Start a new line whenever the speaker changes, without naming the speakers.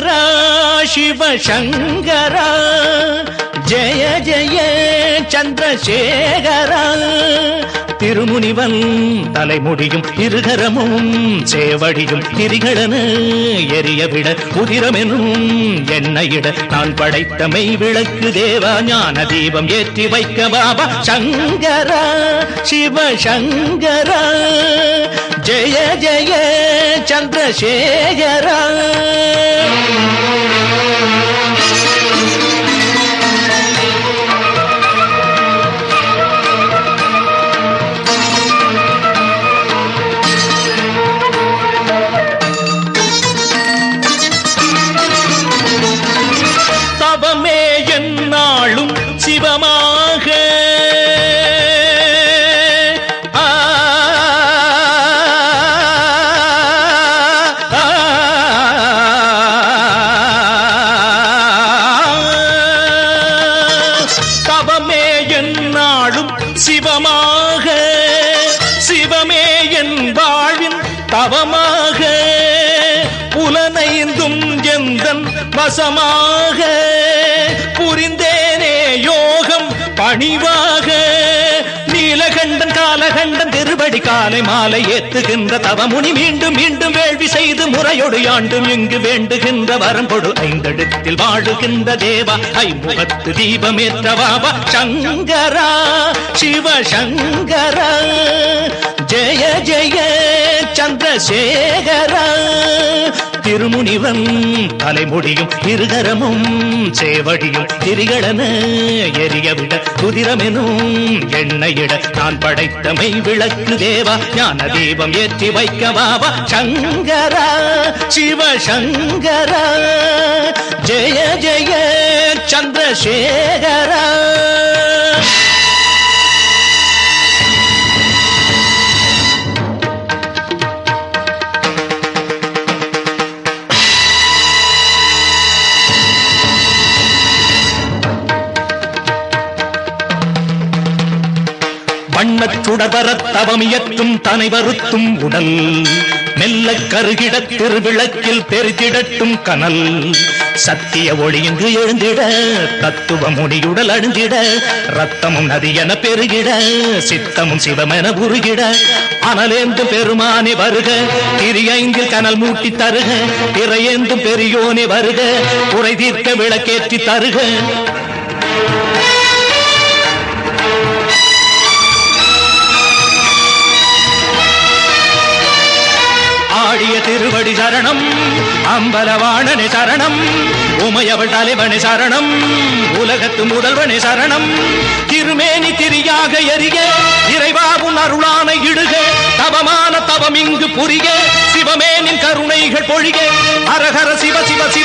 சங்கரா சிவ சங்கரா ஜெய ஜெய சந்திரசேகரா திருமுனிவன் தலைமுடியும் இருகரமும் சேவடியும் திரிகளனு எரியவிட உதிரமெனும் எண்ணெயிட நான் படைத்த மெய் விளக்கு தேவா ஞான தீபம் ஏற்றி வைக்க பாபா சங்கரா சிவ சங்கரா ஜெய ஜெய சந்திரசேகரா தவமே என்னாளும் சிவமாக ஆ, ஆ, தவமே என்னாளும் சிவமாக சிவமே என் வாழ்வின் தவமாக புலனைந்தும் எந்தன் வசமாக புரிந்தேனே யோகம் பணிவாக நீலகண்டன் காலகண்டன் திருவடி காலை மாலை ஏத்துகின்ற தவமுனி மீண்டும் மீண்டும் வேள்வி செய்து முறையொடு ஆண்டும் இங்கு வேண்டுகின்ற வரம் கொடு ஐந்தெழுத்தில் வாழுகின்ற தேவா ஐமுகத்து தீபமேற்ற பாபா சங்கரா சிவ சங்கரா ஜெய ஜெய சந்திரசேகரா திருமுனிவன் தலைமுடியும் இருகரமும் சேவடியும் திரிகளன எரியவிட குதிரமெனும் எண்ணெயிட நான் படைத்த மெய் விளக்கு தேவா ஞான தீபம் ஏற்றி வைக்க பாபா சங்கரா சிவ சங்கரா ஜெய ஜெய சந்திரசேகரா வண்ணச் சுடபரத் தவமியற்றும் தனை வருத்தும் உடல் மெல்ல கருகிட திருவிளக்கில் பெருகிடட்டும் கனல் சத்திய ஒளி இங்கு எழுந்திட தத்துவ முடியுடல் அழிந்திட ரத்தமும் நதியென பெருகிட சித்தமும் சிவமென உருகிட அனலேந்தும் பெருமானே வருக திரியைந்தில் கனல் மூட்டி தருக திரையேந்தும் பெரியோனே வருக குறை தீர்க்க விளக்கேற்றி தருக ஆடிய திருவடி சரணம் அம்பலவாணனே சரணம் உமையவள் தலைவனே சரணம் உலகத்து முதல்வனே சரணம் திருமேனி திரியாக எரிய இறைவாவும் அருளான இடுக தவமான தவம் இங்கு புரிக சிவமேனின் கருணைகள் பொழிக அரஹர சிவ சிவ சிவ